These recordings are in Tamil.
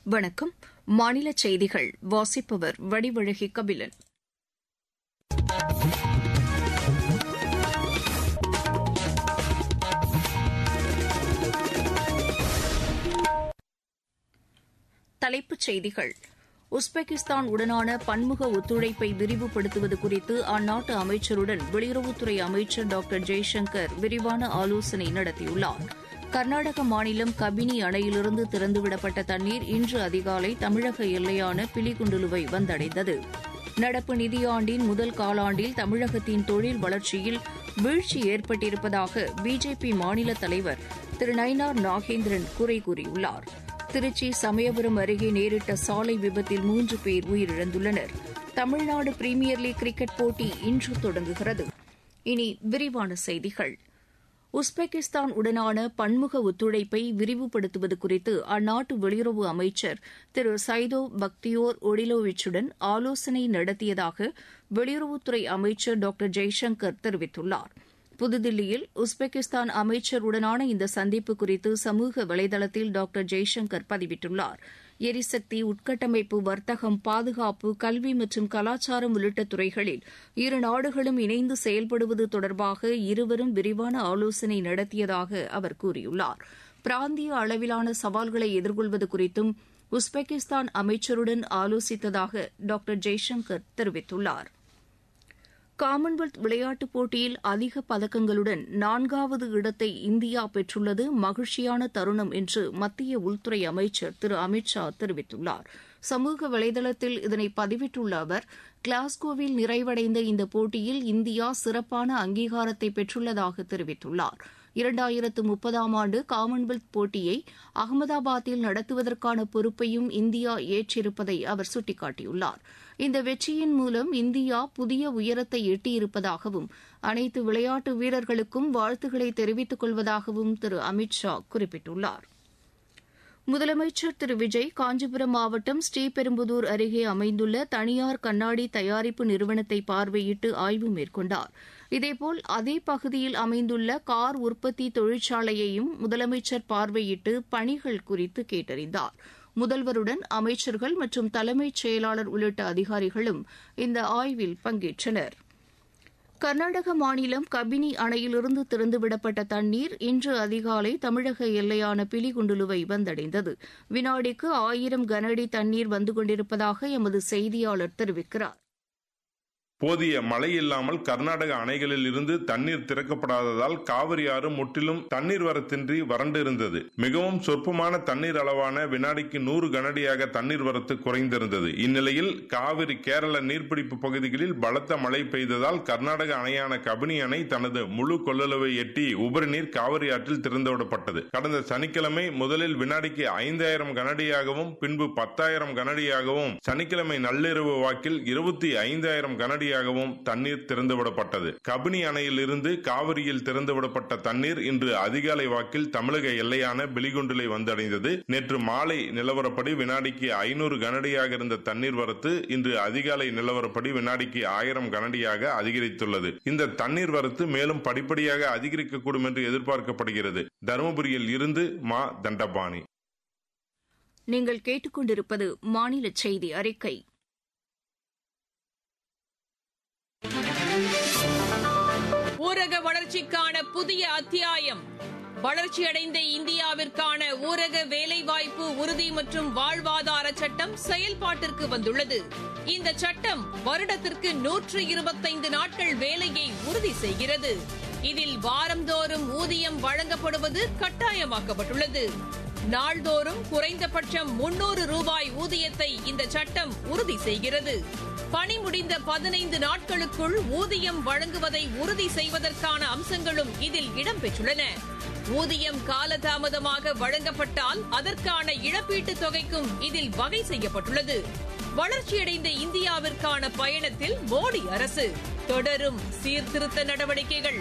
வணக்கம் மாநில செய்திகள் வாசிப்பவர் வடிவழகி கபிலன் தலைப்புச் செய்திகள் உஸ்பெகிஸ்தான் உடனான பன்முக ஒத்துழைப்பை விரிவுபடுத்துவது குறித்து அந்நாட்டு அமைச்சருடன் வெளியுறவுத்துறை அமைச்சர் டாக்டர் ஜெய்சங்கர் விரிவான ஆலோசனை நடத்தியுள்ளார் கர்நாடக மாநிலம் கபினி அணையிலிருந்து திறந்துவிடப்பட்ட தண்ணீர் இன்று அதிகாலை தமிழக எல்லையான பிலிகுண்டுலுவை வந்தடைந்தது நடப்பு நிதியாண்டின் முதல் காலாண்டில் தமிழகத்தின் தொழில் வளர்ச்சியில் வீழ்ச்சி ஏற்பட்டிருப்பதாக பிஜேபி மாநில தலைவர் திரு நயினார் நாகேந்திரன் குறை கூறியுள்ளார் திருச்சி சமயபுரம் அருகே நேரிட்ட சாலை விபத்தில் மூன்று பேர் உயிரிழந்துள்ளனர் தமிழ்நாடு பிரீமியர் லீக் கிரிக்கெட் போட்டி இன்று தொடங்குகிறது இனி விரிவான செய்திகள் உஸ்பெகிஸ்தான் உடனான பன்முக ஒத்துழைப்பை விரிவுபடுத்துவது குறித்து அந்நாட்டு வெளியுறவு அமைச்சர் திரு சைதோ பக்தியோர் ஒடிலோவிச்சுடன் ஆலோசனை நடத்தியதாக வெளியுறவுத்துறை அமைச்சர் டாக்டர் ஜெய்சங்கர் தெரிவித்துள்ளார் புதுதில்லியில் உஸ்பெகிஸ்தான் அமைச்சருடனான இந்த சந்திப்பு குறித்து சமூக வலைதளத்தில் டாக்டர் ஜெய்சங்கர் பதிவிட்டுள்ளார் எரிசக்தி உட்கட்டமைப்பு வர்த்தகம் பாதுகாப்பு கல்வி மற்றும் கலாச்சாரம் உள்ளிட்ட துறைகளில் இரு நாடுகளும் இணைந்து செயல்படுவது தொடர்பாக இருவரும் விரிவான ஆலோசனை நடத்தியதாக அவர் கூறியுள்ளார் பிராந்திய அளவிலான சவால்களை எதிர்கொள்வது குறித்தும் உஸ்பெகிஸ்தான் அமைச்சருடன் ஆலோசித்ததாக டாக்டர் ஜெய்சங்கர் தெரிவித்துள்ளாா் காமன்வெல்த் விளையாட்டுப் போட்டியில் அதிக பதக்கங்களுடன் நான்காவது இடத்தை இந்தியா பெற்றுள்ளது மகிழ்ச்சியான தருணம் என்று மத்திய உள்துறை அமைச்சர் திரு அமித் ஷா தெரிவித்துள்ளார் சமூக வலைதளத்தில் இதனை பதிவிட்டுள்ள அவர் கிளாஸ்கோவில் நிறைவடைந்த இந்த போட்டியில் இந்தியா சிறப்பான அங்கீகாரத்தை பெற்றுள்ளதாக தெரிவித்துள்ளார் இரண்டாயிரத்து முப்பதாம் ஆண்டு காமன்வெல்த் போட்டியை அகமதாபாத்தில் நடத்துவதற்கான பொறுப்பையும் இந்தியா ஏற்றிருப்பதை அவர் சுட்டிக்காட்டியுள்ளார் இந்த வெற்றியின் மூலம் இந்தியா புதிய உயரத்தை எட்டியிருப்பதாகவும் அனைத்து விளையாட்டு வீரர்களுக்கும் வாழ்த்துக்களை தெரிவித்துக் கொள்வதாகவும் திரு அமித் ஷா குறிப்பிட்டுள்ளார் முதலமைச்சர் திரு விஜய் காஞ்சிபுரம் மாவட்டம் ஸ்ரீபெரும்புதூர் அருகே அமைந்துள்ள தனியார் கண்ணாடி தயாரிப்பு நிறுவனத்தை பார்வையிட்டு ஆய்வு மேற்கொண்டார் இதேபோல் அதே பகுதியில் அமைந்துள்ள கார் உற்பத்தி தொழிற்சாலையையும் முதலமைச்சர் பார்வையிட்டு பணிகள் குறித்து கேட்டறிந்தார் முதல்வருடன் அமைச்சர்கள் மற்றும் தலைமைச் செயலாளர் உள்ளிட்ட அதிகாரிகளும் இந்த ஆய்வில் பங்கேற்றனர் கர்நாடக மாநிலம் கபினி அணையிலிருந்து திறந்துவிடப்பட்ட தண்ணீர் இன்று அதிகாலை தமிழக எல்லையான பிலிகுண்டுலுவை வந்தடைந்தது வினாடிக்கு ஆயிரம் கனஅடி தண்ணீர் வந்து கொண்டிருப்பதாக எமது செய்தியாளர் தெரிவிக்கிறார் போதிய மழை இல்லாமல் கர்நாடக அணைகளில் இருந்து தண்ணீர் திறக்கப்படாததால் காவிரி ஆறு முற்றிலும் தண்ணீர் வரத்தின்றி வறண்டு இருந்தது மிகவும் சொற்பமான தண்ணீர் அளவான வினாடிக்கு நூறு கனடியாக தண்ணீர் வரத்து குறைந்திருந்தது இந்நிலையில் காவிரி கேரள நீர்பிடிப்பு பகுதிகளில் பலத்த மழை பெய்ததால் கர்நாடக அணையான கபினி அணை தனது முழு கொள்ளளவை எட்டி உபரி நீர் காவிரி ஆற்றில் திறந்துவிடப்பட்டது கடந்த சனிக்கிழமை முதலில் வினாடிக்கு ஐந்தாயிரம் கனடியாகவும் பின்பு பத்தாயிரம் கனடியாகவும் சனிக்கிழமை நள்ளிரவு வாக்கில் இருபத்தி ஐந்தாயிரம் கனடி வழியாகவும் தண்ணீர் திறந்துவிடப்பட்டது கபினி அணையில் இருந்து காவிரியில் திறந்துவிடப்பட்ட தண்ணீர் இன்று அதிகாலை வாக்கில் தமிழக எல்லையான பிலிகுண்டிலை வந்தடைந்தது நேற்று மாலை நிலவரப்படி வினாடிக்கு ஐநூறு கனடியாக இருந்த தண்ணீர் வரத்து இன்று அதிகாலை நிலவரப்படி வினாடிக்கு ஆயிரம் கனடியாக அதிகரித்துள்ளது இந்த தண்ணீர் வரத்து மேலும் படிப்படியாக அதிகரிக்கக்கூடும் என்று எதிர்பார்க்கப்படுகிறது தருமபுரியில் இருந்து மா தண்டபாணி நீங்கள் கேட்டுக்கொண்டிருப்பது மாநில செய்தி அறிக்கை ஊரக வளர்ச்சிக்கான புதிய அத்தியாயம் வளர்ச்சியடைந்த இந்தியாவிற்கான ஊரக வேலைவாய்ப்பு உறுதி மற்றும் வாழ்வாதார சட்டம் செயல்பாட்டிற்கு வந்துள்ளது இந்த சட்டம் வருடத்திற்கு நூற்று இருபத்தைந்து நாட்கள் வேலையை உறுதி செய்கிறது இதில் வாரந்தோறும் ஊதியம் வழங்கப்படுவது கட்டாயமாக்கப்பட்டுள்ளது நாள்தோறும் குறைந்தபட்சம் முன்னூறு ரூபாய் ஊதியத்தை இந்த சட்டம் உறுதி செய்கிறது பணி முடிந்த பதினைந்து நாட்களுக்குள் ஊதியம் வழங்குவதை உறுதி செய்வதற்கான அம்சங்களும் இதில் இடம்பெற்றுள்ளன ஊதியம் காலதாமதமாக வழங்கப்பட்டால் அதற்கான இழப்பீட்டுத் தொகைக்கும் இதில் வகை செய்யப்பட்டுள்ளது வளர்ச்சியடைந்த இந்தியாவிற்கான பயணத்தில் மோடி அரசு தொடரும் சீர்திருத்த நடவடிக்கைகள்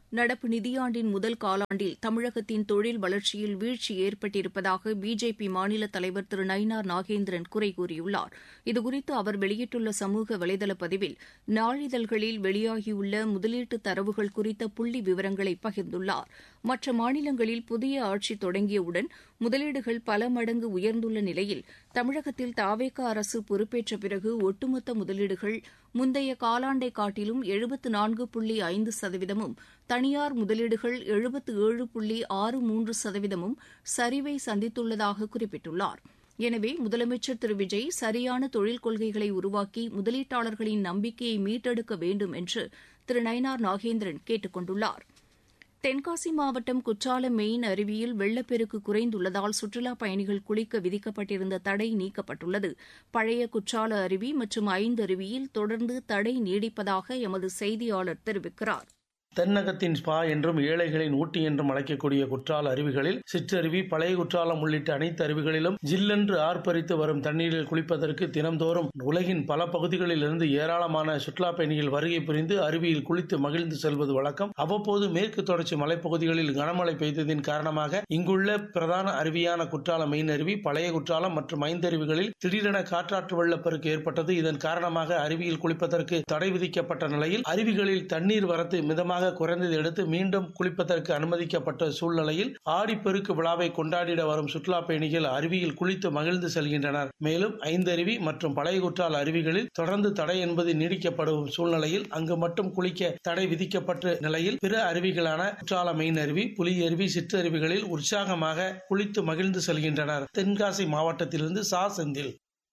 நடப்பு நிதியாண்டின் முதல் காலாண்டில் தமிழகத்தின் தொழில் வளர்ச்சியில் வீழ்ச்சி ஏற்பட்டிருப்பதாக பிஜேபி மாநில தலைவர் திரு நயினார் நாகேந்திரன் குறை கூறியுள்ளார் இதுகுறித்து அவர் வெளியிட்டுள்ள சமூக வலைதள பதிவில் நாளிதழ்களில் வெளியாகியுள்ள முதலீட்டு தரவுகள் குறித்த புள்ளி விவரங்களை பகிர்ந்துள்ளார் மற்ற மாநிலங்களில் புதிய ஆட்சி தொடங்கியவுடன் முதலீடுகள் பல மடங்கு உயர்ந்துள்ள நிலையில் தமிழகத்தில் தாவேக அரசு பொறுப்பேற்ற பிறகு ஒட்டுமொத்த முதலீடுகள் முந்தைய காலாண்டை காட்டிலும் எழுபத்து நான்கு புள்ளி ஐந்து சதவீதமும் தனியார் முதலீடுகள் எழுபத்து ஏழு புள்ளி ஆறு மூன்று சதவீதமும் சரிவை சந்தித்துள்ளதாக குறிப்பிட்டுள்ளார் எனவே முதலமைச்சர் திரு விஜய் சரியான தொழில் கொள்கைகளை உருவாக்கி முதலீட்டாளர்களின் நம்பிக்கையை மீட்டெடுக்க வேண்டும் என்று திரு நயினார் நாகேந்திரன் கேட்டுக் கொண்டுள்ளாா் தென்காசி மாவட்டம் குற்றாலம் மெயின் அருவியில் வெள்ளப்பெருக்கு குறைந்துள்ளதால் சுற்றுலாப் பயணிகள் குளிக்க விதிக்கப்பட்டிருந்த தடை நீக்கப்பட்டுள்ளது பழைய குற்றால அருவி மற்றும் ஐந்தருவியில் தொடர்ந்து தடை நீடிப்பதாக எமது செய்தியாளர் தெரிவிக்கிறார் தென்னகத்தின் ஸ்பா என்றும் ஏழைகளின் ஊட்டி என்றும் அழைக்கக்கூடிய குற்றால அருவிகளில் சிற்றருவி பழைய குற்றாலம் உள்ளிட்ட அனைத்து அருவிகளிலும் ஜில்லென்று ஆர்ப்பரித்து வரும் தண்ணீரில் குளிப்பதற்கு தினந்தோறும் உலகின் பல பகுதிகளில் இருந்து ஏராளமான சுற்றுலா பயணிகள் வருகை புரிந்து அருவியில் குளித்து மகிழ்ந்து செல்வது வழக்கம் அவ்வப்போது மேற்கு தொடர்ச்சி மலைப்பகுதிகளில் கனமழை பெய்ததின் காரணமாக இங்குள்ள பிரதான அருவியான குற்றாலம் மெயின் அருவி பழைய குற்றாலம் மற்றும் ஐந்தருவிகளில் திடீரென காற்றாற்று வெள்ளப்பெருக்கு ஏற்பட்டது இதன் காரணமாக அருவியில் குளிப்பதற்கு தடை விதிக்கப்பட்ட நிலையில் அருவிகளில் தண்ணீர் வரத்து மிதமாக குறைந்ததை அடுத்து மீண்டும் குளிப்பதற்கு அனுமதிக்கப்பட்ட சூழ்நிலையில் ஆடிப்பெருக்கு விழாவை கொண்டாடிட வரும் சுற்றுலா பயணிகள் அருவியில் குளித்து மகிழ்ந்து செல்கின்றனர் மேலும் ஐந்தருவி மற்றும் பழைய குற்றால அருவிகளில் தொடர்ந்து தடை என்பது நீடிக்கப்படும் சூழ்நிலையில் அங்கு மட்டும் குளிக்க தடை விதிக்கப்பட்ட நிலையில் பிற அருவிகளான குற்றால மெயின் அருவி புலி அருவி சிற்றருவிகளில் உற்சாகமாக குளித்து மகிழ்ந்து செல்கின்றனர் தென்காசி மாவட்டத்திலிருந்து சா செந்தில்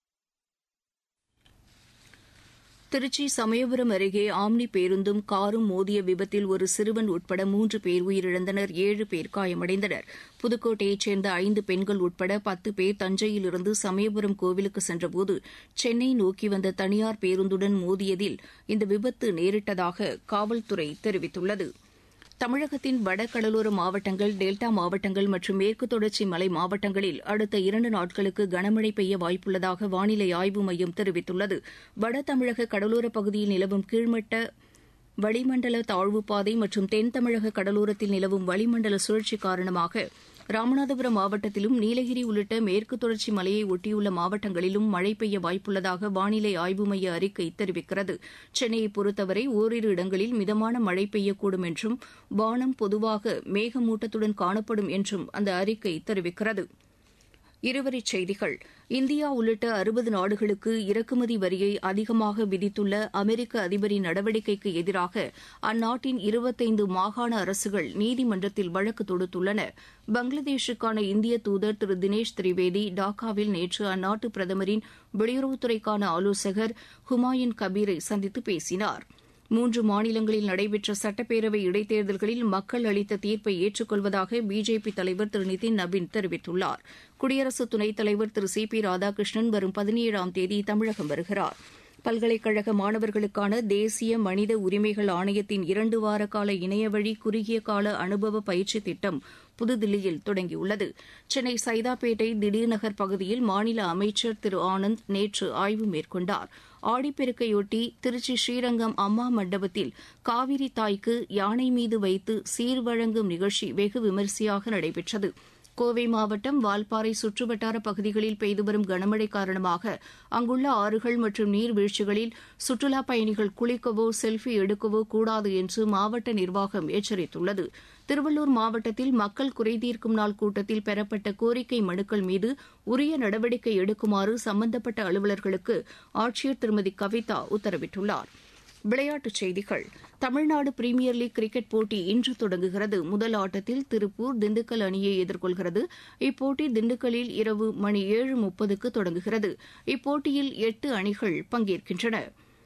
திருச்சி சமயபுரம் அருகே ஆம்னி பேருந்தும் காரும் மோதிய விபத்தில் ஒரு சிறுவன் உட்பட மூன்று பேர் உயிரிழந்தனர் ஏழு பேர் காயமடைந்தனர் புதுக்கோட்டையைச் சேர்ந்த ஐந்து பெண்கள் உட்பட பத்து பேர் தஞ்சையிலிருந்து சமயபுரம் கோவிலுக்கு சென்றபோது சென்னை நோக்கி வந்த தனியார் பேருந்துடன் மோதியதில் இந்த விபத்து நேரிட்டதாக காவல்துறை தெரிவித்துள்ளது தமிழகத்தின் வடகடலோர மாவட்டங்கள் டெல்டா மாவட்டங்கள் மற்றும் மேற்கு தொடர்ச்சி மலை மாவட்டங்களில் அடுத்த இரண்டு நாட்களுக்கு கனமழை பெய்ய வாய்ப்புள்ளதாக வானிலை ஆய்வு மையம் தெரிவித்துள்ளது வட தமிழக கடலோரப் பகுதியில் நிலவும் கீழ்மட்ட வளிமண்டல தாழ்வுப்பாதை மற்றும் தென் தமிழக கடலோரத்தில் நிலவும் வளிமண்டல சுழற்சி காரணமாக ராமநாதபுரம் மாவட்டத்திலும் நீலகிரி உள்ளிட்ட மேற்கு தொடர்ச்சி மலையை ஒட்டியுள்ள மாவட்டங்களிலும் மழை பெய்ய வாய்ப்புள்ளதாக வானிலை ஆய்வு மைய அறிக்கை தெரிவிக்கிறது சென்னையை பொறுத்தவரை ஓரிரு இடங்களில் மிதமான மழை பெய்யக்கூடும் என்றும் வானம் பொதுவாக மேகமூட்டத்துடன் காணப்படும் என்றும் அந்த அறிக்கை தெரிவிக்கிறது இருவரிச் செய்திகள் இந்தியா உள்ளிட்ட அறுபது நாடுகளுக்கு இறக்குமதி வரியை அதிகமாக விதித்துள்ள அமெரிக்க அதிபரின் நடவடிக்கைக்கு எதிராக அந்நாட்டின் இருபத்தைந்து மாகாண அரசுகள் நீதிமன்றத்தில் வழக்கு தொடுத்துள்ளன பங்களாதேஷுக்கான இந்திய தூதர் திரு தினேஷ் திரிவேதி டாக்காவில் நேற்று அந்நாட்டு பிரதமரின் வெளியுறவுத்துறைக்கான ஆலோசகர் ஹுமாயூன் கபீரை சந்தித்து பேசினார் மூன்று மாநிலங்களில் நடைபெற்ற சட்டப்பேரவை இடைத்தேர்தல்களில் மக்கள் அளித்த தீர்ப்பை ஏற்றுக்கொள்வதாக பிஜேபி தலைவர் திரு நிதின் நபின் தெரிவித்துள்ளார் குடியரசு துணைத் தலைவர் திரு சி பி ராதாகிருஷ்ணன் வரும் பதினேழாம் தேதி தமிழகம் வருகிறார் பல்கலைக்கழக மாணவர்களுக்கான தேசிய மனித உரிமைகள் ஆணையத்தின் இரண்டு வார கால இணையவழி குறுகிய கால அனுபவ பயிற்சி திட்டம் புதுதில்லியில் தொடங்கியுள்ளது சென்னை சைதாப்பேட்டை திடீர்நகர் பகுதியில் மாநில அமைச்சர் திரு ஆனந்த் நேற்று ஆய்வு மேற்கொண்டார் ஆடிப்பெருக்கையொட்டி திருச்சி ஸ்ரீரங்கம் அம்மா மண்டபத்தில் காவிரி தாய்க்கு யானை மீது வைத்து சீர்வழங்கும் நிகழ்ச்சி வெகு விமரிசையாக நடைபெற்றது கோவை மாவட்டம் வால்பாறை சுற்றுவட்டார பகுதிகளில் பெய்து வரும் கனமழை காரணமாக அங்குள்ள ஆறுகள் மற்றும் நீர்வீழ்ச்சிகளில் சுற்றுலாப் பயணிகள் குளிக்கவோ செல்ஃபி எடுக்கவோ கூடாது என்று மாவட்ட நிர்வாகம் எச்சரித்துள்ளது திருவள்ளூர் மாவட்டத்தில் மக்கள் குறைதீர்க்கும் நாள் கூட்டத்தில் பெறப்பட்ட கோரிக்கை மனுக்கள் மீது உரிய நடவடிக்கை எடுக்குமாறு சம்பந்தப்பட்ட அலுவலர்களுக்கு ஆட்சியர் திருமதி கவிதா உத்தரவிட்டுள்ளாா் விளையாட்டுச் செய்திகள் தமிழ்நாடு பிரீமியர் லீக் கிரிக்கெட் போட்டி இன்று தொடங்குகிறது முதல் ஆட்டத்தில் திருப்பூர் திண்டுக்கல் அணியை எதிர்கொள்கிறது இப்போட்டி திண்டுக்கல்லில் இரவு மணி ஏழு முப்பதுக்கு தொடங்குகிறது இப்போட்டியில் எட்டு அணிகள் பங்கேற்கின்றன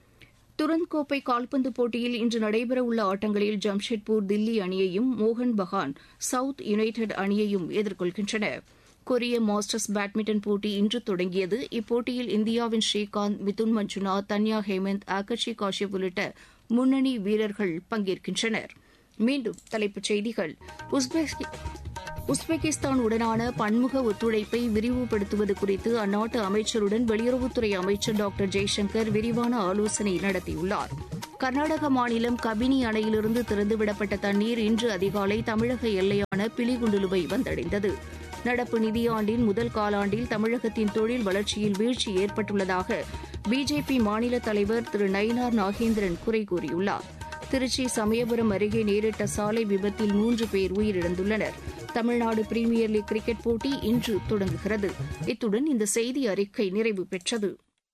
துரந்த் கோப்பை கால்பந்து போட்டியில் இன்று நடைபெறவுள்ள ஆட்டங்களில் ஜம்ஷெட்பூர் தில்லி அணியையும் மோகன் பகான் சவுத் யுனைடெட் அணியையும் எதிர்கொள்கின்றன கொரிய மாஸ்டர்ஸ் பேட்மிண்டன் போட்டி இன்று தொடங்கியது இப்போட்டியில் இந்தியாவின் ஸ்ரீகாந்த் மிதுன் மஞ்சுநாத் தன்யா ஹேமந்த் ஆகர்ஷி காஷ்யப் உள்ளிட்ட முன்னணி வீரர்கள் பங்கேற்கின்றனர் மீண்டும் தலைப்புச் செய்திகள் உஸ்பெக் உஸ்பெகிஸ்தான் உடனான பன்முக ஒத்துழைப்பை விரிவுபடுத்துவது குறித்து அந்நாட்டு அமைச்சருடன் வெளியுறவுத்துறை அமைச்சர் டாக்டர் ஜெய்சங்கர் விரிவான ஆலோசனை நடத்தியுள்ளார் கர்நாடக மாநிலம் கபினி அணையிலிருந்து திறந்துவிடப்பட்ட தண்ணீர் இன்று அதிகாலை தமிழக எல்லையான பிலிகுண்டுலுவை வந்தடைந்தது நடப்பு நிதியாண்டின் முதல் காலாண்டில் தமிழகத்தின் தொழில் வளர்ச்சியில் வீழ்ச்சி ஏற்பட்டுள்ளதாக பிஜேபி மாநில தலைவர் திரு நயினார் நாகேந்திரன் குறை கூறியுள்ளார் திருச்சி சமயபுரம் அருகே நேரிட்ட சாலை விபத்தில் மூன்று பேர் உயிரிழந்துள்ளனர் தமிழ்நாடு பிரீமியர் லீக் கிரிக்கெட் போட்டி இன்று தொடங்குகிறது இத்துடன் இந்த செய்தி அறிக்கை நிறைவு பெற்றது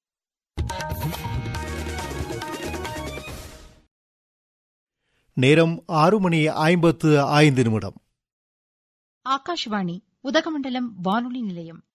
நேரம் ஆறு மணி ஐம்பத்து ஐந்து நிமிடம் ஆகாஷ்வாணி உதகமண்டலம் வானொலி நிலையம்